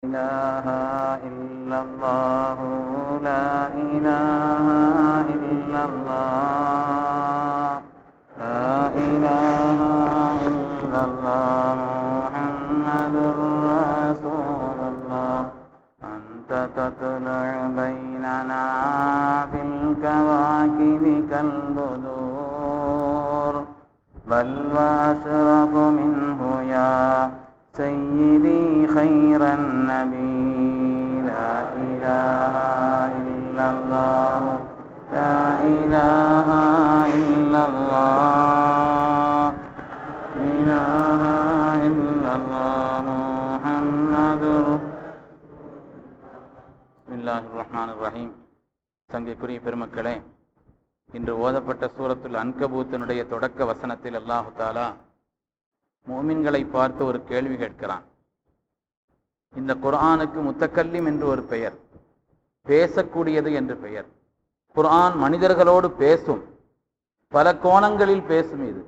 إله إلا الله لا إله إلا الله لا إله إلا الله محمد رسول الله أنت تطلع بيننا في الكواكب كالبدور بل وأشرف منه يا سيدي خير النبي لا إله إلا الله لا إله إلا الله إله إلا الله محمد بسم الله الرحمن الرحيم சங்கைக்குரிய பெருமக்களே இன்று ஓதப்பட்ட சூரத்துல் அன்கபூத்தினுடைய தொடக்க வசனத்தில் அல்லாஹு தாலா மோமின்களை பார்த்து ஒரு கேள்வி கேட்கிறான் இந்த குர்ஆனுக்கு முத்தக்கல்லிம் என்று ஒரு பெயர் பேசக்கூடியது என்று பெயர் குர்ஆன் மனிதர்களோடு பேசும் பல கோணங்களில் பேசும் இது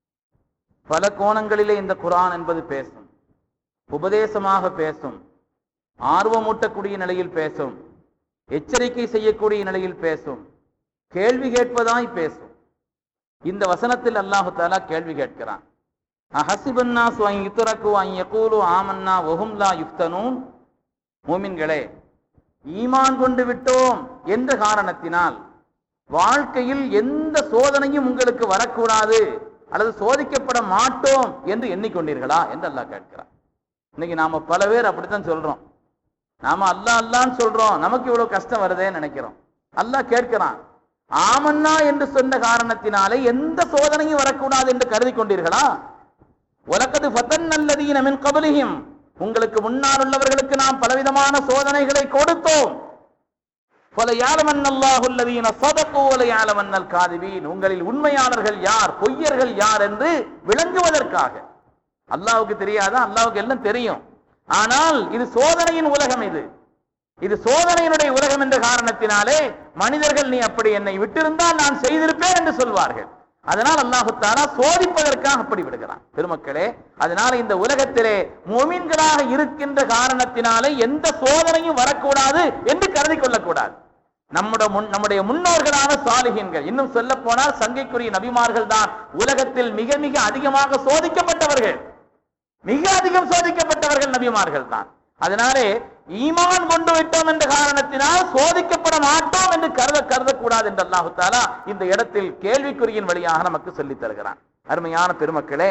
பல கோணங்களிலே இந்த குர்ஆன் என்பது பேசும் உபதேசமாக பேசும் ஆர்வமூட்டக்கூடிய நிலையில் பேசும் எச்சரிக்கை செய்யக்கூடிய நிலையில் பேசும் கேள்வி கேட்பதாய் பேசும் இந்த வசனத்தில் அல்லாஹு தாலா கேள்வி கேட்கிறான் அஹசிபன்னாசு அன் யுத்ரகு அன் யகூலு ஆமன்னா வஹும் லா யுஃப்தனூன் மூமின்களே ஈமான் கொண்டு விட்டோம் என்ற காரணத்தினால் வாழ்க்கையில் எந்த சோதனையும் உங்களுக்கு வரக்கூடாது அல்லது சோதிக்கப்பட மாட்டோம் என்று எண்ணிக்கொண்டீர்களா என்று அல்லாஹ் கேட்கிறான் இன்னைக்கு நாம பல பேர் அப்படித்தான் சொல்றோம் நாம அல்லா அல்லான்னு சொல்றோம் நமக்கு இவ்வளவு கஷ்டம் வருதேன்னு நினைக்கிறோம் அல்லாஹ் கேட்கிறான் ஆமன்னா என்று சொன்ன காரணத்தினாலே எந்த சோதனையும் வரக்கூடாது என்று கருதி கொண்டீர்களா உலகது ஃபதன் அல்லதீன மின் கபலிஹிம் உங்களுக்கு முன்னால் உள்ளவர்களுக்கு நாம் பலவிதமான சோதனைகளை கொடுத்தோம் பல யாலமன் அல்லாஹுல்லதீன சதகு வல யாலமன்னல் காதிபீன் உங்களில் உண்மையாளர்கள் யார் பொய்யர்கள் யார் என்று விளங்குவதற்காக அல்லாவுக்கு தெரியாதா அல்லாவுக்கு எல்லாம் தெரியும் ஆனால் இது சோதனையின் உலகம் இது இது சோதனையினுடைய உலகம் என்ற காரணத்தினாலே மனிதர்கள் நீ அப்படி என்னை விட்டிருந்தால் நான் செய்திருப்பேன் என்று சொல்வார்கள் அதனால் அல்லாஹு தாலா சோதிப்பதற்காக அப்படி விடுகிறான் பெருமக்களே அதனால இந்த உலகத்திலே மொமீன்களாக இருக்கின்ற காரணத்தினாலே எந்த சோதனையும் வரக்கூடாது என்று கருதி கொள்ளக்கூடாது நம்முடைய முன் நம்முடைய முன்னோர்களான சாலிகின்கள் இன்னும் சொல்ல போனால் சங்கைக்குரிய நபிமார்கள் தான் உலகத்தில் மிக மிக அதிகமாக சோதிக்கப்பட்டவர்கள் மிக அதிகம் சோதிக்கப்பட்டவர்கள் நபிமார்கள் தான் அதனாலே ஈமான் கொண்டு விட்டோம் என்ற காரணத்தினால் சோதிக்கப்பட மாட்டோம் என்று கருத கருதக்கூடாது என்று அல்லாஹு தாலா இந்த இடத்தில் கேள்விக்குறியின் வழியாக நமக்கு சொல்லித் தருகிறான் அருமையான பெருமக்களே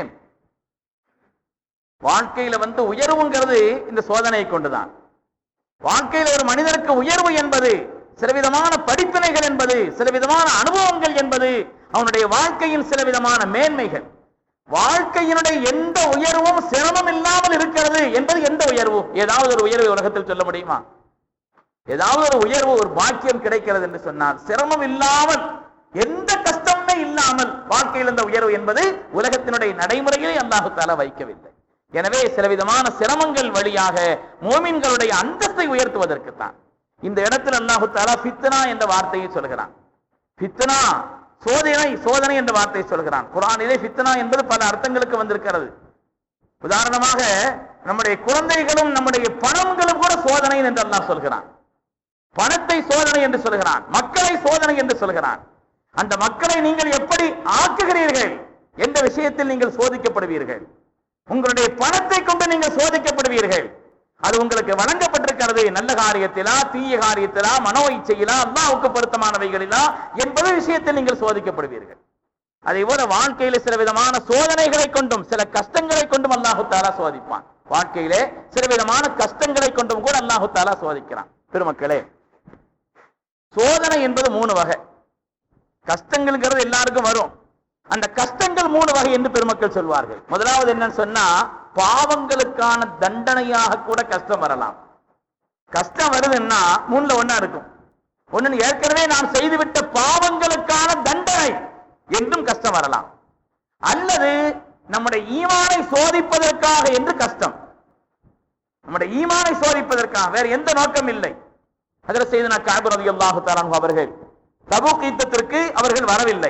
வாழ்க்கையில வந்து உயர்வுங்கிறது இந்த சோதனையை கொண்டுதான் வாழ்க்கையில ஒரு மனிதனுக்கு உயர்வு என்பது சில விதமான படிப்பினைகள் என்பது சில விதமான அனுபவங்கள் என்பது அவனுடைய வாழ்க்கையின் சில விதமான மேன்மைகள் வாழ்க்கையினுடைய எந்த உயர்வும் சிரமம் இல்லாமல் இருக்கிறது என்பது எந்த உயர்வு ஏதாவது ஒரு உயர்வு உலகத்தில் சொல்ல முடியுமா ஏதாவது ஒரு உயர்வு ஒரு பாக்கியம் கிடைக்கிறது என்று சொன்னால் சிரமம் இல்லாமல் எந்த கஷ்டமே இல்லாமல் வாழ்க்கையில் இந்த உயர்வு என்பது உலகத்தினுடைய நடைமுறையிலே அல்லாஹு தாலா வைக்கவில்லை எனவே சில விதமான சிரமங்கள் வழியாக மோமின்களுடைய அந்தத்தை உயர்த்துவதற்குத்தான் இந்த இடத்தில் அல்லாஹு தாலா பித்னா என்ற வார்த்தையை சொல்கிறான் பித்னா சோதனை சோதனை என்ற வார்த்தை சொல்கிறான் குரானிலே ஃபித்னா என்பது பல அர்த்தங்களுக்கு வந்திருக்கிறது உதாரணமாக நம்முடைய குழந்தைகளும் நம்முடைய பணங்களும் கூட சோதனை என்று அல்லாஹ் சொல்கிறான் பணத்தை சோதனை என்று சொல்கிறான் மக்களை சோதனை என்று சொல்கிறான் அந்த மக்களை நீங்கள் எப்படி ஆக்குகிறீர்கள் என்ற விஷயத்தில் நீங்கள் சோதிக்கப்படுவீர்கள் உங்களுடைய பணத்தை கொண்டு நீங்கள் சோதிக்கப்படுவீர்கள் அது உங்களுக்கு வழங்கப்பட்டிருக்கிறது நல்ல காரியத்திலா தீய காரியத்திலா மனோ இச்சையிலா அல்லாவுக்கு பொருத்தமானவைகளிலா என்பது விஷயத்தில் நீங்கள் சோதிக்கப்படுவீர்கள் அதே போல வாழ்க்கையில சில விதமான சோதனைகளை கொண்டும் சில கஷ்டங்களை கொண்டும் அல்லாஹு தாலா சோதிப்பான் வாழ்க்கையிலே சில விதமான கஷ்டங்களை கொண்டும் கூட அல்லாஹு தாலா சோதிக்கிறான் பெருமக்களே சோதனை என்பது மூணு வகை கஷ்டங்கள்ங்கிறது எல்லாருக்கும் வரும் அந்த கஷ்டங்கள் மூணு வகை என்று பெருமக்கள் சொல்வார்கள் முதலாவது என்னன்னு சொன்னா பாவங்களுக்கான தண்டனையாக கூட கஷ்டம் வரலாம் கஷ்டம் வருதுன்னா மூணுல ஒன்னா இருக்கும் ஒன்னு ஏற்கனவே நாம் செய்துவிட்ட பாவங்களுக்கான தண்டனை என்றும் கஷ்டம் வரலாம் அல்லது நம்முடைய ஈமானை சோதிப்பதற்காக என்று கஷ்டம் நம்முடைய ஈமானை சோதிப்பதற்காக வேற எந்த நோக்கம் இல்லை அதில் செய்த காபு ரவி அல்லாஹு அவர்கள் தபூக் யுத்தத்திற்கு அவர்கள் வரவில்லை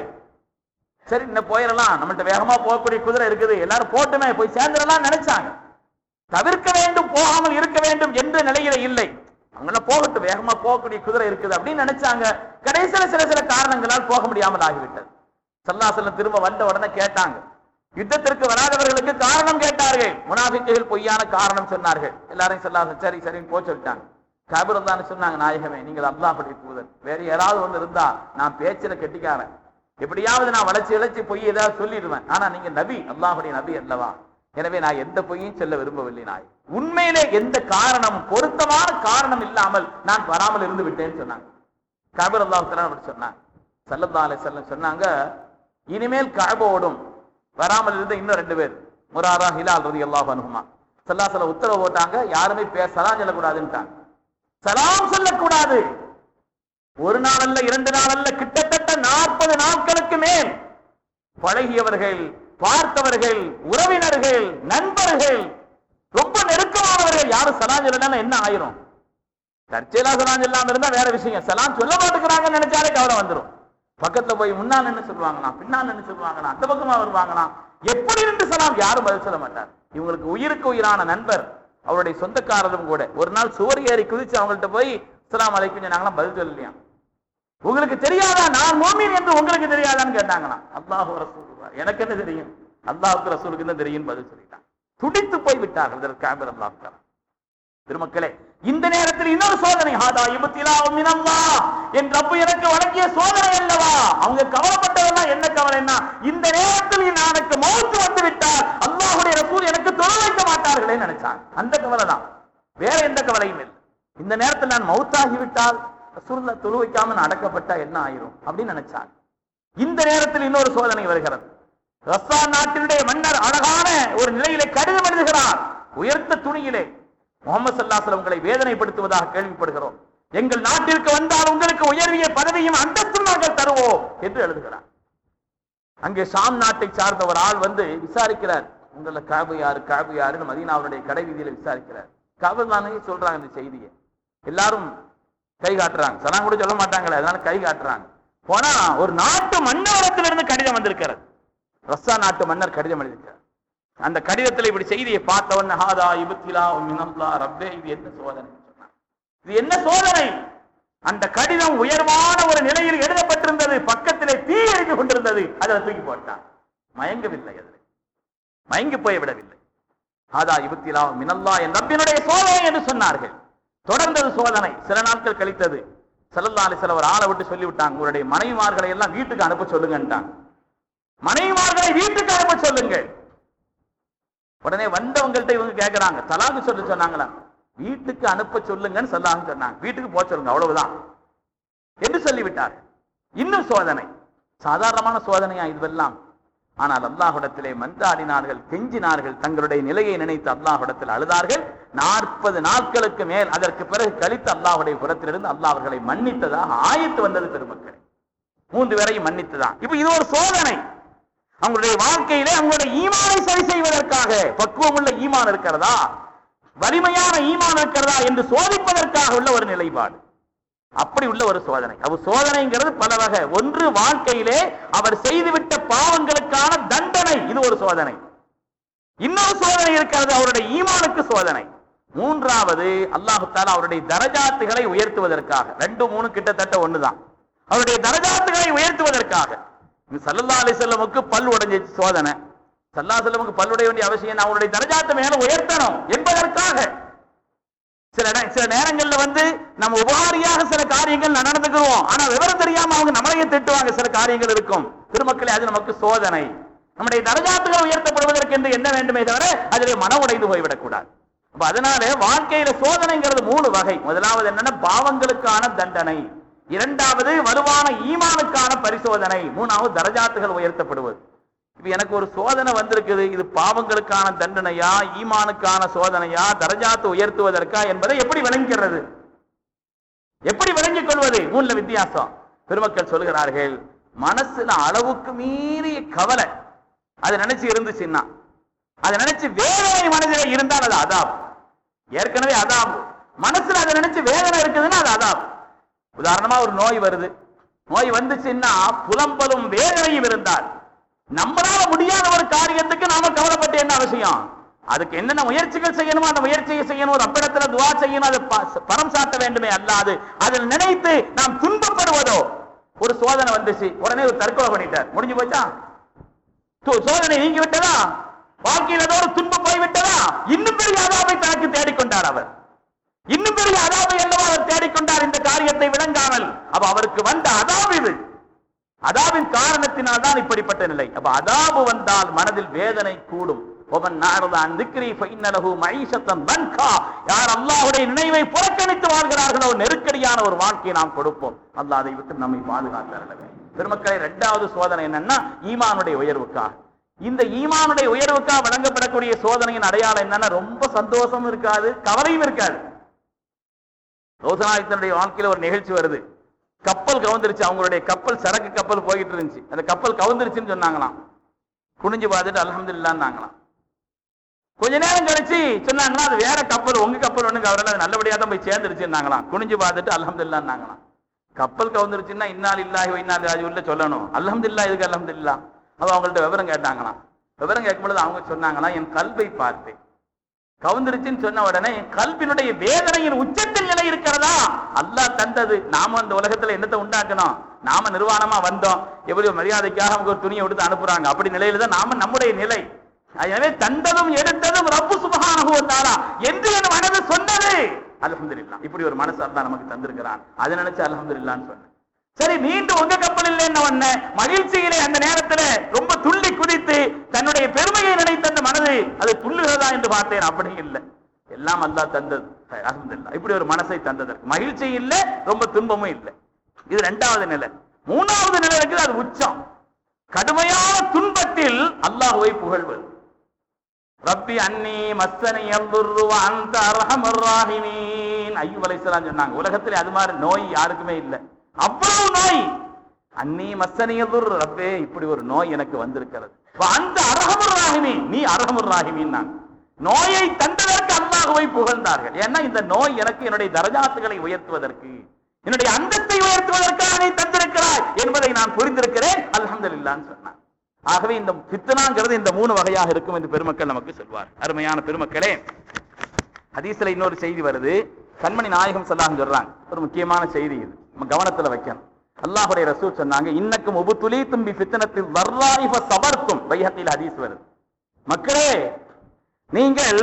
சரி இன்னும் போயிடலாம் நம்மள்ட்ட வேகமா போகக்கூடிய குதிரை இருக்குது எல்லாரும் போட்டுமே போய் சேர்ந்துடலாம் நினைச்சாங்க தவிர்க்க வேண்டும் போகாமல் இருக்க வேண்டும் என்ற நிலையில இல்லை அவங்கள போகட்டும் வேகமா போகக்கூடிய குதிரை இருக்குது அப்படின்னு நினைச்சாங்க கடைசியில சில சில காரணங்களால் போக முடியாமல் ஆகிவிட்டது சல்லாசலம் திரும்ப வந்த உடனே கேட்டாங்க யுத்தத்திற்கு வராதவர்களுக்கு காரணம் கேட்டார்கள் முனாபிக்குகள் பொய்யான காரணம் சொன்னார்கள் எல்லாரையும் சொல்லாச சரி சரின்னு போய் சொல்லிட்டாங்க கபிரம் தான் சொன்னாங்க நாயகமே நீங்கள் அல்லாஹுடைய தூதர் வேற யாராவது ஒண்ணு இருந்தா நான் பேச்சில கெட்டிக்காரன் எப்படியாவது நான் வளைச்சு இழைச்சு பொய் ஏதாவது சொல்லிடுவேன் ஆனா நீங்க நபி அல்லாஹுடைய நபி அல்லவா எனவே நான் எந்த பொய்யும் சொல்ல விரும்பவில்லை நாய் உண்மையிலே எந்த காரணம் பொருத்தமான காரணம் இல்லாமல் நான் வராமல் இருந்து விட்டேன்னு சொன்னாங்க கபர் அல்லாஹ் அப்படி சொன்னாங்க சல்லல்லா அலை செல்லம் சொன்னாங்க இனிமேல் கஅபோடும் வராமல் இருந்த இன்னும் ரெண்டு பேர் முராரா ஹிலால் ரதி அல்லாஹ் அனுகுமா சல்லாசல உத்தரவு போட்டாங்க யாருமே பேச சலாம் சொல்லக்கூடாதுன்ட்டாங்க சலாம் சொல்லக்கூடாது ஒரு நாள் அல்ல இரண்டு நாள் அல்ல கிட்டத்தட்ட நாற்பது நாட்களுக்கு மேல் பழகியவர்கள் பார்த்தவர்கள் உறவினர்கள் நண்பர்கள் ரொம்ப நெருக்கமானவர்கள் யாரும் சலாம் சொல்லலன்னா என்ன ஆயிரும் தற்செயலா சலாம் சொல்லாம இருந்தா வேற விஷயம் சலாம் சொல்ல மாட்டேங்கிறாங்கன்னு நினைச்சாலே கவலை வந்துரும் பக்கத்துல போய் முன்னால் என்ன சொல்லுவாங்களாம் பின்னால் என்ன சொல்லுவாங்களாம் அந்த பக்கமா வருவாங்களாம் எப்படி இருந்து சலாம் யாரும் பதில் சொல்ல மாட்டார் இவங்களுக்கு உயிருக்கு உயிரான நண்பர் அவருடைய சொந்தக்காரரும் கூட ஒரு நாள் சுவர் ஏறி குதிச்சு அவங்கள்ட்ட போய் அஸ்ஸலாமு அலைக்கும் சொன்னாங்களாம் பதில் சொல்லலையா உங்களுக்கு தெரியாதா நான் மோமீன் என்று உங்களுக்கு தெரியாதான்னு கேட்டாங்களாம் அல்லாஹு ரசூலுல்லாஹ் எனக்கு என்ன தெரியும் அல்லாஹுக்கு ரசூலுக்கு என்ன தெரியும் பதில் சொல்லிட்டான் துடித்து போய் விட்டார்கள் இதற்கு காபிர் அல்லாஹ் திருமக்களே இந்த நேரத்தில் இன்னொரு சோதனை ஹாதா இபத்திலா மினல்லா என் ரப்பு எனக்கு வழங்கிய சோதனை அல்லவா அவங்க கவலைப்பட்டதெல்லாம் என்ன கவலைன்னா இந்த நேரத்தில் எனக்கு மௌத்து வந்து விட்டால் அல்லாஹ்வுடைய ரசூல் எனக்கு தொழ வைக்க மாட்டார்களே நினைச்சாங்க அந்த கவலை தான் வேற எந்த கவலையும் இல்லை இந்த நேரத்தில் நான் மௌத்தாகி விட்டால் ரசூல்லா தொழு வைக்காம நான் அடக்கப்பட்டா என்ன ஆயிரும் அப்படின்னு நினைச்சாங்க இந்த நேரத்தில் இன்னொரு சோதனை வருகிறது ரஸ்தான் நாட்டினுடைய மன்னர் அழகான ஒரு நிலையிலே கடிதம் எழுதுகிறார் உயர்ந்த துணியிலே முகமது சல்லாஸ்லம் உங்களை வேதனைப்படுத்துவதாக கேள்விப்படுகிறோம் எங்கள் நாட்டிற்கு வந்தால் உங்களுக்கு உயர்விய பதவியும் அந்தஸ்தும் நாங்கள் தருவோம் என்று எழுதுகிறார் அங்கே ஷாம் நாட்டை சார்ந்த ஒரு ஆள் வந்து விசாரிக்கிறார் உங்கள காபு யாரு காபு யாருன்னு மதீனாவுடைய கடை வீதியில விசாரிக்கிறார் காபு தானே சொல்றாங்க இந்த செய்தியை எல்லாரும் கை காட்டுறாங்க சலாம் கூட சொல்ல மாட்டாங்களே அதனால கை காட்டுறாங்க போனா ஒரு நாட்டு மன்னரிடத்திலிருந்து கடிதம் வந்திருக்கிறது ரஸ்ஸா நாட்டு மன்னர் கடிதம் எழுதியிருக்கிறார் அந்த கடிதத்தில் இப்படி செய்தியை பார்த்தவன் ஹாதா இபத்திலா மினல்லா ரப்பே இது என்ன சோதனை சொன்னான் இது என்ன சோதனை அந்த கடிதம் உயர்வான ஒரு நிலையில் எழுதப்பட்டிருந்தது பக்கத்திலே தீ எரிந்து கொண்டிருந்தது அதை தூக்கி போட்டான் மயங்கவில்லை அதில் மயங்கி போய் விடவில்லை ஹாதா இபத்திலா மினல்லா என் ரப்பினுடைய சோதனை என்று சொன்னார்கள் தொடர்ந்தது சோதனை சில நாட்கள் கழித்தது செல்லல்லா சில ஒரு ஆளை விட்டு சொல்லிவிட்டாங்க உங்களுடைய மனைவிமார்களை எல்லாம் வீட்டுக்கு அனுப்ப சொல்லுங்கன்ட்டாங்க மனைவிமார்களை வீட்டுக்கு அனுப்ப சொல்லுங்கள் உடனே வந்தவங்கள்ட்ட இவங்க கேக்குறாங்க தலாக்கு சொல்லு சொன்னாங்களா வீட்டுக்கு அனுப்ப சொல்லுங்கன்னு சொல்லாங்க சொன்னாங்க வீட்டுக்கு போக சொல்லுங்க அவ்வளவுதான் என்று சொல்லிவிட்டார் இன்னும் சோதனை சாதாரணமான சோதனையா இதுவெல்லாம் ஆனால் அல்லாஹ்விடத்திலே மன்றாடினார்கள் கெஞ்சினார்கள் தங்களுடைய நிலையை நினைத்து அல்லாஹ்விடத்தில் அழுதார்கள் நாற்பது நாட்களுக்கு மேல் அதற்கு பிறகு கழித்து அல்லாஹ்வுடைய புறத்திலிருந்து அல்லாஹ் அவர்களை மன்னித்ததாக ஆயத்து வந்தது பெருமக்கள் மூன்று பேரையும் மன்னித்துதான் இப்ப இது ஒரு சோதனை அவங்களுடைய வாழ்க்கையிலே அவங்களுடைய ஈமானை சரி செய்வதற்காக பக்குவம் உள்ள ஈமான் இருக்கிறதா வலிமையான ஈமான் இருக்கிறதா என்று சோதிப்பதற்காக உள்ள ஒரு நிலைப்பாடு அப்படி உள்ள ஒரு சோதனை அவர் சோதனைங்கிறது பல வகை ஒன்று வாழ்க்கையிலே அவர் செய்துவிட்ட பாவங்களுக்கான தண்டனை இது ஒரு சோதனை இன்னொரு சோதனை இருக்கிறது அவருடைய ஈமானுக்கு சோதனை மூன்றாவது அல்லாஹு தாலா அவருடைய தரஜாத்துகளை உயர்த்துவதற்காக ரெண்டு மூணு கிட்டத்தட்ட ஒண்ணுதான் அவருடைய தரஜாத்துகளை உயர்த்துவதற்காக இது சல்லல்லா அலிசல்லமுக்கு பல் உடைஞ்ச சோதனை சல்லா செல்லமுக்கு பல் உடைய வேண்டிய அவசியம் நான் அவருடைய தரஜாத்தை மேல உயர்த்தணும் என்பதற்காக சில நே- சில நேரங்கள்ல வந்து நம்ம உபகாரியாக சில காரியங்கள் நடந்துக்கிறோம் ஆனா விவரம் தெரியாம அவங்க நம்மளையே திட்டுவாங்க சில காரியங்கள் இருக்கும் திருமக்களே அது நமக்கு சோதனை நம்முடைய தரஜாத்துகள் உயர்த்தப்படுவதற்கு என்று என்ன வேண்டுமே தவிர அதிலே மன உடைந்து போய்விடக் கூடாது அப்ப அதனால வாழ்க்கையில சோதனைங்கிறது மூணு வகை முதலாவது என்னன்னா பாவங்களுக்கான தண்டனை இரண்டாவது வலுவான ஈமானுக்கான பரிசோதனை மூணாவது தரஜாத்துகள் உயர்த்தப்படுவது இப்ப எனக்கு ஒரு சோதனை வந்திருக்குது இது பாவங்களுக்கான தண்டனையா ஈமானுக்கான சோதனையா தரஜாத்து உயர்த்துவதற்கா என்பதை எப்படி விளங்கிறது எப்படி விளங்கிக் கொள்வது மூணுல வித்தியாசம் பெருமக்கள் சொல்கிறார்கள் மனசுல அளவுக்கு மீறிய கவலை அதை நினைச்சு இருந்துச்சுன்னா அதை நினைச்சு வேதனை மனதில் இருந்தால் அது அதாப் ஏற்கனவே அதாப் மனசுல அதை நினைச்சு வேதனை இருக்குதுன்னா அது அதாப் உதாரணமா ஒரு நோய் வருது நோய் வந்துச்சுன்னா புலம்பலும் வேதனையும் இருந்தால் நம்மளால முடியாத ஒரு காரியத்துக்கு நாம கவலைப்பட்டு என்ன அவசியம் அதுக்கு என்னென்ன முயற்சிகள் செய்யணுமோ அந்த முயற்சியை செய்யணும் ஒரு அப்படத்துல துவா செய்யணும் அது ப- பரம் சாட்ட வேண்டுமே அல்லாது அதில் நினைத்து நாம் துன்பப்படுவதோ ஒரு சோதனை வந்துச்சு உடனே ஒரு தற்கொலை பண்ணிட்டார் முடிஞ்சு போச்சா து- சோதனை நீங்கி விட்டதா வாழ்க்கையில் ஏதோ ஒரு துன்பம் போய்விட்டதா இன்னும் பெரிய அதாபை தனக்கு தேடிக்கொண்டார் அவர் இன்னும் பெரிய அதாபை அல்லவா அவர் தேடிக்கொண்டார் இந்த காரியத்தை விளங்காமல் அப்ப அவருக்கு வந்த அதாபு இது அதாவின் காரணத்தினால் தான் இப்படிப்பட்ட நிலை அப்ப அதாபு வந்தால் மனதில் வேதனை கூடும் ஒவன் நாரதான் திக்ரி ஃபைன்னலஹு மைஷத்தன் தன்கா யார் அல்லாஹ்வுடைய நினைவை புறக்கணித்து வாழ்கிறார்களோ நெருக்கடியான ஒரு வாழ்க்கையை நாம் கொடுப்போம் அல்லாஹ் அதை விட்டு நம்மை பாதுகாத்தார்கள் பெருமக்களை இரண்டாவது சோதனை என்னன்னா ஈமானுடைய உயர்வுக்காக இந்த ஈமானுடைய உயர்வுக்காக வழங்கப்படக்கூடிய சோதனையின் அடையாளம் என்னன்னா ரொம்ப சந்தோஷம் இருக்காது கவலையும் இருக்காது ரோசனாயத்தனுடைய வாழ்க்கையில ஒரு நிகழ்ச்சி வருது கப்பல் கவுந்துருச்சு அவங்களுடைய கப்பல் சரக்கு கப்பல் போயிட்டு இருந்துச்சு அந்த கப்பல் கவுந்துருச்சுன்னு சொன்னாங்களாம் குனிஞ்சு பார்த்துட்டு அல்ஹம்துலில்லாஹ்னாங்களாம் கொஞ்ச நேரம் கழிச்சு சொன்னாங்களா அது வேற கப்பல் உங்க கப்பல் ஒண்ணுங்க அவரால் அது நல்லபடியா தான் போய் சேர்ந்துருச்சுன்னாங்களாம் குனிஞ்சு பார்த்துட்டு அல்ஹம்துலில்லாஹ்னாங்களாம் கப்பல் கவுந்துருச்சுன்னா இன்னால் இல்லாஹி இன்னால் ராஜுல்ல சொல்லணும் அல்ஹம்துலில்லாஹ் இதுக்கு அல்ஹம்துலில்லாஹ் அவ அவங்கள்ட்ட விவரம் கேட்டாங்களாம் விவரம் கேட்கும் பொழுது அவங்க சொன்னாங்களாம் என் கல்வை பார்த்தேன் கவுந்துருச்சுன்னு சொன்ன உடனே என் கல்வினுடைய வேதனையின் உச்சத்தில் நிலை இருக்கிறதா அல்லாஹ் தந்தது நாம அந்த உலகத்துல என்னத்தை உண்டாக்கணும் நாம நிர்வாணமா வந்தோம் எப்படி ஒரு மரியாதைக்காக அவங்க ஒரு துணியை எடுத்து அனுப்புறாங்க அப்படி நிலையில தான் நாம நம்முடைய நிலை எனவே தந்ததும் எடுத்ததும் ரப்பு சுபஹானஹு வ தஆலா என்று என் மனது சொன்னது அல்ஹம்துலில்லாஹ் இப்படி ஒரு மனசு அல்லாஹ் நமக்கு தந்திருக்கிறான் அதை நினைச்சு அல்ஹம்துலில்லாஹ்னு சொன்னேன் சரி மீண்டும் உங்க கப்பல் இல்லைன்னு ஒண்ணு மகிழ்ச்சியிலே அந்த நேரத்துல ரொம்ப துள்ளி குதித்து தன்னுடைய பெருமையை நினைத்த அந்த மனது அது துள்ளுகிறதா என்று பார்த்தேன் அப்படி இல்லை எல்லாம் அல்லாஹ் தந்தது அல்ஹம்துலில்லாஹ் இப்படி ஒரு மனசை தந்ததற்கு மகிழ்ச்சி இல்லை ரொம்ப துன்பமும் இல்லை இது ரெண்டாவது நிலை மூணாவது நிலை இருக்குது அது உச்சம் கடுமையான துன்பத்தில் அல்லாஹ்வை புகழ்வது ரப்பி அன்னி மஸ்ஸனி யதுர்ரு வ அன்த அர்ஹமர் ராஹிமீன் ஐயூப் அலைஹிஸ்ஸலாம் சொன்னாங்க உலகத்துல அது மாதிரி நோய் யாருக்குமே இல்லை அவ்வளவு நோய் அன்னி மஸ்ஸனி யதுர் ரப்பே இப்படி ஒரு நோய் எனக்கு வந்திருக்கிறது வ அன்த அர்ஹமர் ராஹிமீன் நீ அர்ஹமர் ராஹிமீன் நான் நோயை தந்ததற்கு அல்லாஹ்வை புகழ்ந்தார்கள் ஏன்னா இந்த நோய் எனக்கு என்னுடைய தரஜாத்துகளை உயர்த்துவதற்கு என்னுடைய அந்தத்தை உயர்த்துவதற்காக நீ தந்திருக்கிறாய் என்பதை நான் புரிந்திருக்கிறேன் அல்ஹம்துலில்லாஹ்னு சொன்னான் ஆகவே இந்த பித்தனாங்கிறது இந்த மூணு வகையாக இருக்கும் என்று பெருமக்கள் நமக்கு சொல்வார் அருமையான பெருமக்களே ஹதீஸ்ல இன்னொரு செய்தி வருது கண்மணி நாயகம் சொல்லாங்க சொல்றாங்க ஒரு முக்கியமான செய்தி இது நம்ம கவனத்துல வைக்கணும் அல்லாஹுடைய ரசூல் சொன்னாங்க இன்னக்கும் உபுத்துலி தும்பி பித்தனத்தில் வர்லாயிஃப சபர்த்தும் வைஹத்தில் ஹதீஸ் வருது மக்களே நீங்கள்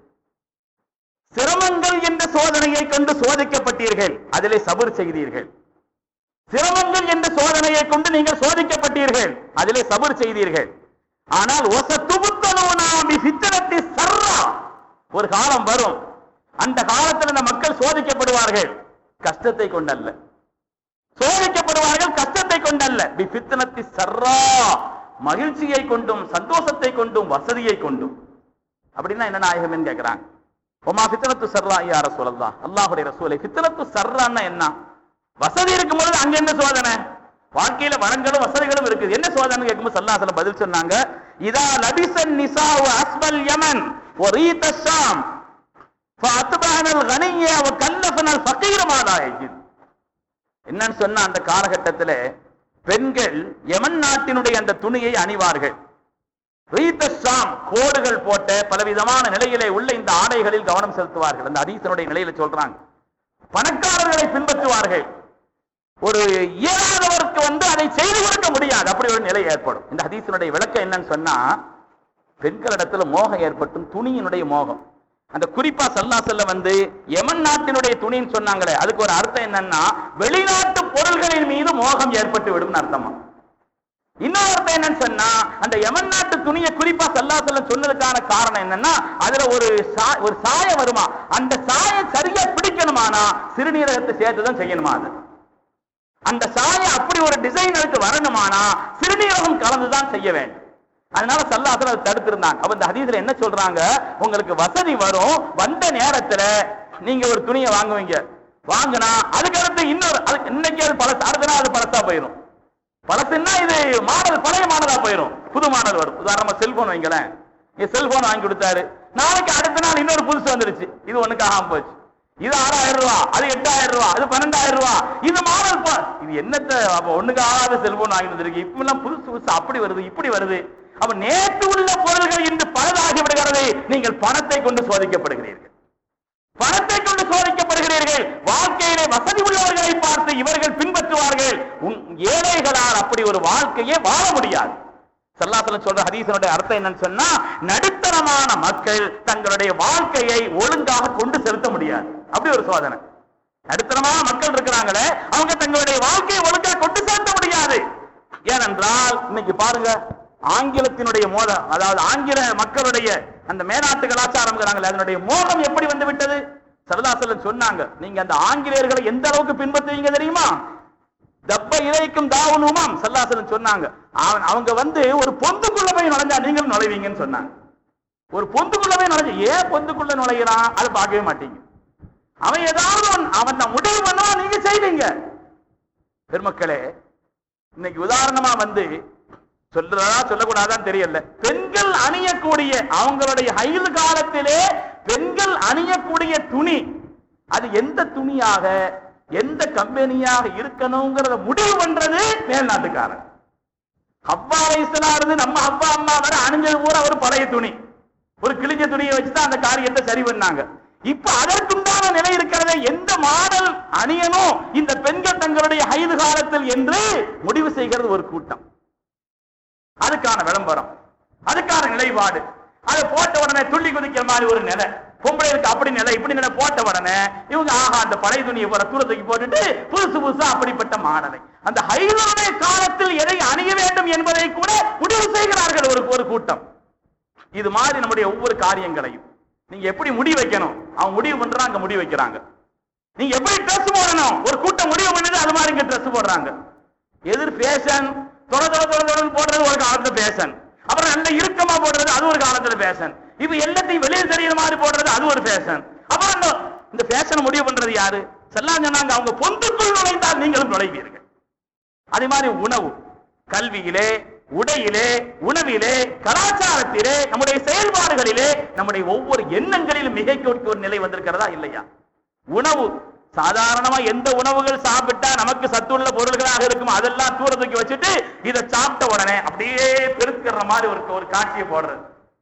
சிரமங்கள் என்ற சோதனையை கொண்டு சோதிக்கப்பட்டீர்கள் அதிலே சபர் செய்தீர்கள் சிரமங்கள் என்ற சோதனையை கொண்டு நீங்கள் சோதிக்கப்பட்டீர்கள் அதிலே சபர் செய்தீர்கள் ஆனால் ஒசத்துபுத்தனோனா பி ஃபித்னத்தி சர்ரா ஒரு காலம் வரும் அந்த காலத்தில் இந்த மக்கள் சோதிக்கப்படுவார்கள் கஷ்டத்தை கொண்டல்ல சோதிக்கப்படுவார்கள் கஷ்டத்தை கொண்டல்ல பி ஃபித்னத்தி சர்ரா மகிழ்ச்சியை கொண்டும் சந்தோஷத்தை கொண்டும் வசதியை கொண்டும் அப்படின்னா என்ன நாயகம்னு கேக்குறாங்க ஒமா ஃபித்னத்து சர்ரா யா ரசூலல்லாஹ் அல்லாஹ்வுடைய ரசூலை ஃபித்னத்து சர்ரான்னா என்ன வசதி இருக்கும் பொழுது அங்க என்ன சோதனை வாழ்க்கையில வளங்களும் வசதிகளும் இருக்குது என்ன சோதனை கேட்கும்போது சல்லாசலம் பதில் சொன்னாங்க இதா லபிசன் நிசாவு அஸ்பல் யமன் ஒரீத ஷாம் فأتبعنا الغنية وكلفنا الفقير ماذا يجد என்னன்னு சொன்ன அந்த காலகட்டத்துல பெண்கள் யமன் நாட்டினுடைய அந்த துணியை அணிவார்கள் ரீத்த ஷாம் கோடுகள் போட்ட பலவிதமான நிலையிலே உள்ள இந்த ஆடைகளில் கவனம் செலுத்துவார்கள் அந்த அதீசனுடைய நிலையில சொல்றாங்க பணக்காரர்களை பின்பற்றுவார்கள் ஒரு இயலாதவருக்கு வந்து அதை செய்து கொடுக்க முடியாது அப்படி ஒரு நிலை ஏற்படும் இந்த ஹதீஸினுடைய விளக்கம் என்னன்னு சொன்னா பெண்களிடத்துல மோகம் ஏற்பட்டும் துணியினுடைய மோகம் அந்த குறிப்பா சல்லா செல்ல வந்து யமன் நாட்டினுடைய துணின்னு சொன்னாங்களே அதுக்கு ஒரு அர்த்தம் என்னன்னா வெளிநாட்டு பொருள்களின் மீது மோகம் ஏற்பட்டு விடும் அர்த்தமா இன்னொரு அர்த்தம் என்னன்னு சொன்னா அந்த யமன் நாட்டு துணியை குறிப்பா சல்லா செல்ல சொன்னதுக்கான காரணம் என்னன்னா அதுல ஒரு சா- ஒரு சாயம் வருமா அந்த சாயம் சரியா பிடிக்கணுமானா சிறுநீரகத்தை சேர்த்து தான் செய்யணுமா அது அந்த சாயம் அப்படி ஒரு டிசைன் அதுக்கு வரணுமானா சிறுநீரகம் கலந்துதான் செய்ய வேண்டும் அதனால சல்லாசன் அதை தடுத்திருந்தாங்க அப்ப இந்த ஹதீஸ்ல என்ன சொல்றாங்க உங்களுக்கு வசதி வரும் வந்த நேரத்துல நீங்க ஒரு துணியை வாங்குவீங்க வாங்கினா அதுக்கு அடுத்து இன்னொரு அதுக்கு இன்னைக்கு அது பழசு அடுத்த நாள் அது பழசா போயிடும் பழசுன்னா இது மாடல் பழைய மாடலா போயிடும் புது மாடல் வரும் உதாரணமா செல்போன் வைங்களேன் நீ செல்போன் வாங்கி கொடுத்தாரு நாளைக்கு அடுத்த நாள் இன்னொரு புதுசு வந்துருச்சு இது ஒண்ணுக்கு ஆகாம போச்சு இது ஆறாயிரம் ரூபா அது எட்டாயிரம் ரூபா அது பன்னெண்டாயிரம் ரூபா இது மாடல் பா- இது என்னத்த அப்ப ஒண்ணுக்கு ஆகாத செல்போன் வாங்கி வந்திருக்கு இப்ப எல்லாம் புதுசு புதுசு அப்படி வருது இப்படி வருது அப்ப நேற்று உள்ள பொருள்கள் இன்று பலதாகி விடுகிறது நீங்கள் பணத்தை கொண்டு சோதிக்கப்படுகிறீர்கள் பணத்தை கொண்டு சோதிக்கப்படுகிறீர்கள் வாழ்க்கையிலே வசதி உள்ளவர்களை பார்த்து இவர்கள் பின்பற்றுவார்கள் உன் ஏழைகளால் அப்படி ஒரு வாழ்க்கையே வாழ முடியாது சல்லாசலம் சொல்ற ஹதீசனுடைய அர்த்தம் என்னன்னு சொன்னா நடுத்தரமான மக்கள் தங்களுடைய வாழ்க்கையை ஒழுங்காக கொண்டு செலுத்த முடியாது அப்படி ஒரு சோதனை நடுத்தரமான மக்கள் இருக்கிறாங்களே அவங்க தங்களுடைய வாழ்க்கையை ஒழுங்கா கொண்டு செலுத்த முடியாது ஏனென்றால் இன்னைக்கு பாருங்க ஆங்கிலத்தினுடைய மோதம் அதாவது ஆங்கில மக்களுடைய அந்த மேனாட்டு கலாச்சாரம் அதனுடைய மோகம் எப்படி வந்து விட்டது சரதாசலன் சொன்னாங்க நீங்க அந்த ஆங்கிலேயர்களை எந்த அளவுக்கு பின்பற்றுவீங்க தெரியுமா தப்ப இறைக்கும் தாவனுமாம் சல்லாசலன் சொன்னாங்க அவன் அவங்க வந்து ஒரு பொந்துக்குள்ள போய் நுழைஞ்சா நீங்களும் நுழைவீங்கன்னு சொன்னாங்க ஒரு பொந்துக்குள்ள போய் நுழைஞ்சு ஏன் பொந்துக்குள்ள நுழைகிறான் அதை பார்க்கவே மாட்டீங்க அவன் ஏதாவது ஒண்ணு- அவன் தான் முடிவு பண்ணுவான் நீங்க செய்வீங்க பெருமக்களே இன்னைக்கு உதாரணமா வந்து சொல்றதா சொல்லக்கூடாதான்னு தெரியல பெண்கள் அணியக்கூடிய அவங்களுடைய ஹைல் காலத்திலே பெண்கள் அணியக்கூடிய துணி அது எந்த துணியாக எந்த கம்பெனியாக இருக்கணுங்கிறத முடிவு பண்றது மேல்நாட்டுக்காரன் அப்பா வயசுல இருந்து நம்ம அப்பா அம்மா வரை அணிஞ்சது பூரா ஒரு பழைய துணி ஒரு கிழிஞ்ச துணியை வச்சுதான் அந்த காரியத்தை சரி பண்ணாங்க இப்ப அதற்குண்டான நிலை இருக்கிறது எந்த மாடல் அணியணும் இந்த பெண்கள் தங்களுடைய ஹைது காலத்தில் என்று முடிவு செய்கிறது ஒரு கூட்டம் அதுக்கான விளம்பரம் அதுக்கான நிலைப்பாடு அதை போட்ட உடனே துள்ளி குதிக்கிற மாதிரி ஒரு நிலை பொம்பளைகளுக்கு அப்படி நிலை இப்படி நிலை போட்ட உடனே இவங்க ஆஹா அந்த பழைய துணியை போற தூரத்துக்கு போட்டுட்டு புதுசு புதுசா அப்படிப்பட்ட மாடலை அந்த ஹைதனுடைய காலத்தில் எதை அணிய வேண்டும் என்பதை கூட முடிவு செய்கிறார்கள் ஒரு ஒரு கூட்டம் இது மாதிரி நம்முடைய ஒவ்வொரு காரியங்களையும் நீங்க எப்படி முடிவு வைக்கணும் அவன் முடிவு பண்றான் அங்க முடிவு வைக்கிறாங்க நீங்க எப்படி ட்ரெஸ் போடணும் ஒரு கூட்டம் முடிவு பண்ணுது அது மாதிரி இங்க ட்ரெஸ் போடுறாங்க எதிர் ஃபேஷன் தொட தொட தொட தொடன்னு போடுறது ஒரு காலத்துல ஃபேஷன் அப்புறம் நல்ல இறுக்கமா போடுறது அது ஒரு காலத்துல ஃபேஷன் இப்ப எல்லாத்தையும் வெளியே தெரியுற மாதிரி போடுறது அது ஒரு ஃபேஷன் அப்புறம் இந்த- இந்த ஃபேஷனை முடிவு பண்றது யாரு செல்லாம் சொன்னாங்க அவங்க பொந்துக்குள் நுழைந்தால் நீங்களும் நுழைவீர்கள் அதே மாதிரி உணவு கல்வியிலே உடையிலே உணவிலே கலாச்சாரத்திலே நம்முடைய செயல்பாடுகளிலே நம்முடைய ஒவ்வொரு எண்ணங்களிலும் மிகைக்கொடுக்க ஒரு நிலை வந்திருக்கிறதா இல்லையா உணவு சாதாரணமா எந்த உணவுகள் சாப்பிட்டா நமக்கு சத்துள்ள பொருள்களாக இருக்கும் அதெல்லாம் தூர தூக்கி வச்சுட்டு இதை சாப்பிட்ட உடனே அப்படியே பெருக்கிற மாதிரி ஒரு ஒரு காட்சியை போடுறது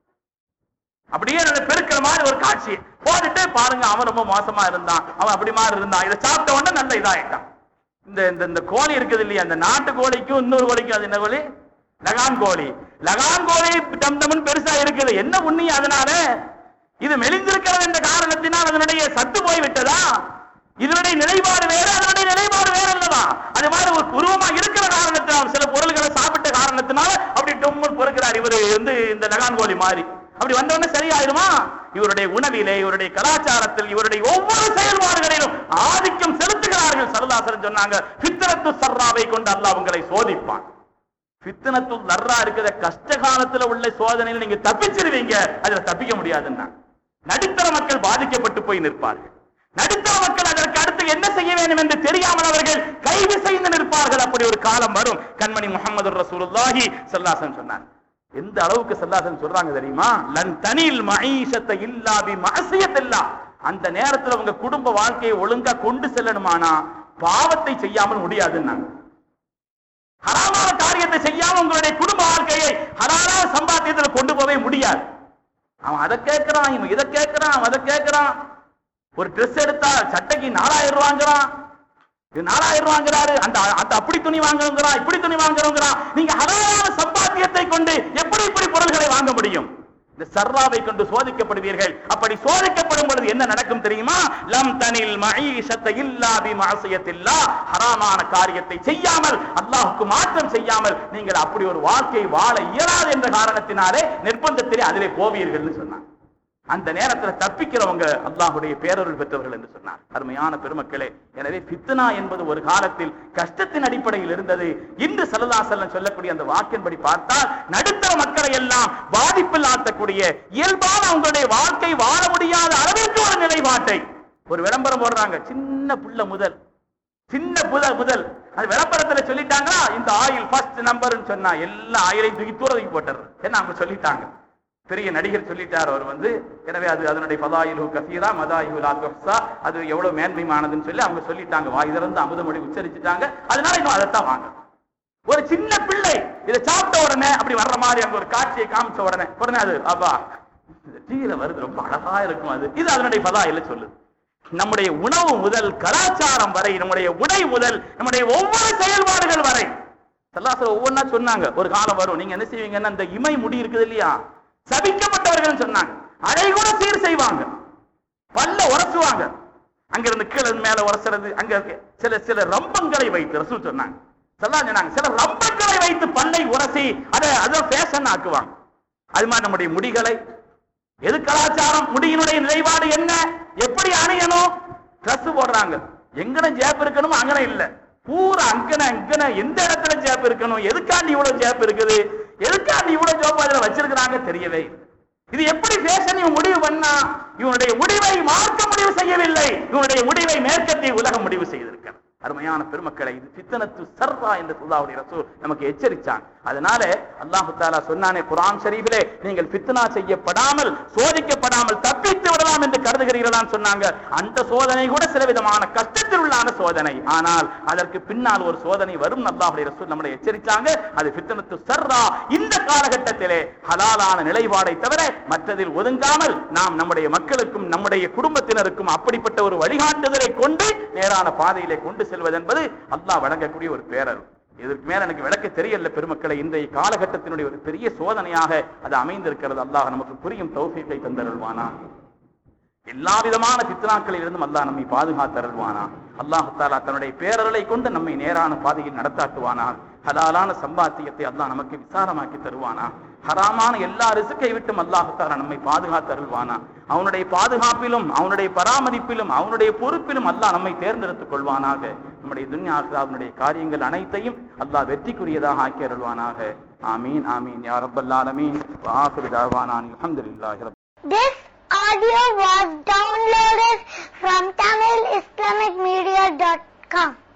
அப்படியே அதை பெருக்கிற மாதிரி ஒரு காட்சி போட்டுட்டு பாருங்க அவன் ரொம்ப மோசமா இருந்தான் அவன் அப்படி மாதிரி இருந்தான் இதை சாப்பிட்ட உடனே நல்ல இதாயிட்டான் இந்த இந்த இந்த கோழி இருக்குது இல்லையா அந்த நாட்டு கோழிக்கும் இன்னொரு கோழிக்கும் அது என்ன கோழி லகான் கோழி லகான் கோழி டம் டம்னு பெருசா இருக்குது என்ன உண்மையா அதனால இது மெலிந்திருக்கிறது என்ற காரணத்தினால் அதனுடைய சத்து போய் விட்டதா இதனுடைய நிலைப்பாடு வேற அதனுடைய நிலைப்பாடு வேற அல்லவா அது மாதிரி ஒரு உருவமா இருக்கிற காரணத்தினால் சில பொருள்களை சாப்பிட்ட காரணத்தினால அப்படி டொம்முன்னு பொறுக்கிறார் இவரு வந்து இந்த லகான் கோழி மாதிரி அப்படி வந்தவொடனே சரியாயிருமா இவருடைய உணவிலே இவருடைய கலாச்சாரத்தில் இவருடைய ஒவ்வொரு செயல்பாடுகளிலும் ஆதிக்கம் செலுத்துகிறார்கள் சரதாசரன் சொன்னாங்க பித்தரத்து சர்ராவை கொண்டு அல்லாஹ் உங்களை சோதிப்பான் பித்தனத்து நர்ரா இருக்கிற கஷ்ட காலத்துல உள்ள சோதனையில் நீங்க தப்பிச்சிருவீங்க அதுல தப்பிக்க முடியாதுன்னா நடுத்தர மக்கள் பாதிக்கப்பட்டு போய் நிற்பார்கள் நடுத்தர மக்கள் அதற்கு அடுத்து என்ன செய்ய வேண்டும் என்று தெரியாமல் அவர்கள் கைது செய்து நிற்பார்கள் அப்படி ஒரு காலம் வரும் கண்மணி முகமது ரசூலுல்லாஹி ஸல்லல்லாஹு சொன்னாங்க எந்த அளவுக்கு சல்லாசன் சொல்றாங்க தெரியுமா லன் தனில் மஈஷத்தை இல்லா பி மஅசியத்தில்லா அந்த நேரத்துல உங்க குடும்ப வாழ்க்கையை ஒழுங்கா கொண்டு செல்லணுமானா பாவத்தை செய்யாமல் முடியாதுன்னாங்க ஹராமான காரியத்தை செய்யாம உங்களுடைய குடும்ப வாழ்க்கையை ஹலாலான சம்பாத்தியத்துல கொண்டு போகவே முடியாது அவன் அதை கேட்கிறான் இவன் இதை கேட்கிறான் அவன் அதை கேட்கிறான் ஒரு ட்ரெஸ் எடுத்தா சட்டைக்கு நாலாயிரம் ரூபாங்கிறான் இது நாலாயிரம் ரூபாங்கிறாரு அந்த அந்த அப்படி துணி வாங்குறோங்கிறான் இப்படி துணி வாங்குறோங்கிறான் நீங்க ஹலாலான சம்பாத்தியத்தை கொண்டு எப்படி இப்படி பொருள்களை வாங்க முடியும் இந்த சர்ராவை கொண்டு சோதிக்கப்படுவீர்கள் அப்படி சோதிக்கப்படும் பொழுது என்ன நடக்கும் தெரியுமா லம் தனில் மஈஷத்தை இல்லா பி மாசியத்தில்லா ஹராமான காரியத்தை செய்யாமல் அல்லாஹ்வுக்கு மாற்றம் செய்யாமல் நீங்கள் அப்படி ஒரு வாழ்க்கை வாழ இயலாது என்ற காரணத்தினாலே நிர்பந்தத்திலே அதிலே போவீர்கள்னு சொன்னாங்க அந்த நேரத்துல தப்பிக்கிறவங்க அல்லாஹ்வுடைய பேரருள் பெற்றவர்கள் என்று சொன்னார் அருமையான பெருமக்களே எனவே பித்னா என்பது ஒரு காலத்தில் கஷ்டத்தின் அடிப்படையில் இருந்தது இன்று சல்லல்லாஹு சொல்லக்கூடிய அந்த வாக்கின்படி பார்த்தால் நடுத்தர மக்களை எல்லாம் பாதிப்பில் ஆழ்த்தக்கூடிய இயல்பான அவங்களுடைய வாழ்க்கை வாழ முடியாத அளவிற்கு ஒரு நிலைப்பாட்டை ஒரு விளம்பரம் போடுறாங்க சின்ன புள்ள முதல் சின்ன புதல் முதல் அது விளம்பரத்துல சொல்லிட்டாங்களா இந்த ஆயில் ஃபர்ஸ்ட் நம்பர்னு சொன்னா எல்லா ஆயிலையும் தூக்கி தூர தூக்கி போட்டுறது என்ன அவங்க சொல்லிட்டாங்க பெரிய நடிகர் சொல்லிட்டார் அவர் வந்து எனவே அது அதனுடைய பதாயிலு கசீரா மதாயு லாத்தா அது எவ்வளவு மேன்மையானதுன்னு சொல்லி அவங்க சொல்லிட்டாங்க வாய் திறந்து அமுதமொழி உச்சரிச்சுட்டாங்க அதனால இன்னும் அதைத்தான் வாங்க ஒரு சின்ன பிள்ளை இதை சாப்பிட்ட உடனே அப்படி வர்ற மாதிரி அங்க ஒரு காட்சியை காமிச்ச உடனே உடனே அது அப்பா டீல வருது ரொம்ப அழகா இருக்கும் அது இது அதனுடைய பதா இல்ல சொல்லுது நம்முடைய உணவு முதல் கலாச்சாரம் வரை நம்முடைய உடை முதல் நம்முடைய ஒவ்வொரு செயல்பாடுகள் வரை சல்லாசர் ஒவ்வொன்றா சொன்னாங்க ஒரு காலம் வரும் நீங்க என்ன செய்வீங்கன்னா அந்த இமை முடி இருக்குது இல்லையா சபிக்கப்பட்டவர்கள் சொன்னாங்க அதை கூட சீர் செய்வாங்க பல்ல உரசுவாங்க அங்க இருந்து கீழே இருந்து மேல உரசுறது அங்க இருக்க சில சில ரம்பங்களை வைத்து ரசூல் சொன்னாங்க சொல்லலாம் சொன்னாங்க சில ரம்பங்களை வைத்து பல்லை உரசி அதை அதை ஃபேஷன் ஆக்குவாங்க அது மாதிரி நம்முடைய முடிகளை எது கலாச்சாரம் முடியினுடைய நிலைப்பாடு என்ன எப்படி அணியணும் ட்ரெஸ் போடுறாங்க எங்கன ஜேப் இருக்கணும் அங்கன இல்ல பூரா அங்கன அங்கன எந்த இடத்துல ஜேப் இருக்கணும் எதுக்காண்டி இவ்வளவு ஜேப் இருக்குது எதுக்காண்டி இவ்வளவு ஜோப் அதுல வச்சிருக்கிறாங்க தெரியவே இல்லை. இது எப்படி பேஷன் இவன் முடிவு பண்ணா இவனுடைய முடிவை மார்க்க முடிவு செய்யவில்லை இவனுடைய முடிவை மேற்கத்திய உலகம் முடிவு செய்திருக்கிறது அருமையான பெருமக்களை இது பித்தனத்து சர்வா என்று சுல்லாவுடைய ரசூல் நமக்கு எச்சரிச்சான் அதனால அல்லாஹு தாலா சொன்னானே குரான் ஷரீஃபிலே நீங்கள் பித்னா செய்யப்படாமல் சோதிக்கப்படாமல் தப்பித்து விடலாம் என்று கருதுகிறீர்களான்னு சொன்னாங்க அந்த சோதனை கூட சில விதமான கஷ்டத்தில் உள்ளான சோதனை ஆனால் அதற்கு பின்னால் ஒரு சோதனை வரும் அல்லாஹுடைய ரசூல் நம்மளை எச்சரிச்சாங்க அது பித்தனத்து சர்ரா இந்த காலகட்டத்திலே ஹலாலான நிலைப்பாடை தவிர மற்றதில் ஒதுங்காமல் நாம் நம்முடைய மக்களுக்கும் நம்முடைய குடும்பத்தினருக்கும் அப்படிப்பட்ட ஒரு வழிகாட்டுதலை கொண்டு நேரான பாதையிலே கொண்டு செல்வது என்பது அல்லாஹ் வழங்கக்கூடிய ஒரு பேரர் இதற்கு மேல எனக்கு விளக்க தெரியல பெருமக்களை இன்றைய காலகட்டத்தினுடைய ஒரு பெரிய சோதனையாக அது அமைந்திருக்கிறது அல்லாஹ் நமக்கு புரியும் தௌஃபீக்கை தந்தருள்வானா எல்லா விதமான பித்னாக்களில் இருந்தும் அல்லாஹ் நம்மை பாதுகாத்தருள்வானா அல்லாஹ் தாலா தன்னுடைய பேரர்களை கொண்டு நம்மை நேரான பாதையில் நடத்தாட்டுவானா ஹலாலான சம்பாத்தியத்தை அல்லாஹ் நமக்கு விசாரமாக்கி தருவானா ஹராமான எல்லா ரிசுக்கை விட்டும் அல்லாஹ் தாலா நம்மை பாதுகாத்தருள்வானா அவனுடைய பாதுகாப்பிலும் அவனுடைய பராமரிப்பிலும் அவனுடைய பொறுப்பிலும் அல்லாஹ் நம்மை தேர்ந்தெடுத்துக் கொள்வானாக நம்முடைய துன்யா அவனுடைய காரியங்கள் அனைத்தையும் அல்லாஹ் வெற்றிக்குரியதாக ஆக்கி அருள்வானாக ஆமீன் ஆமீன் யா ரப்பல் ஆலமீன் வ ஆகிரு தாவானான் அல்ஹம்துலில்லாஹி ரப் This audio was downloaded from TamilIslamicMedia.com.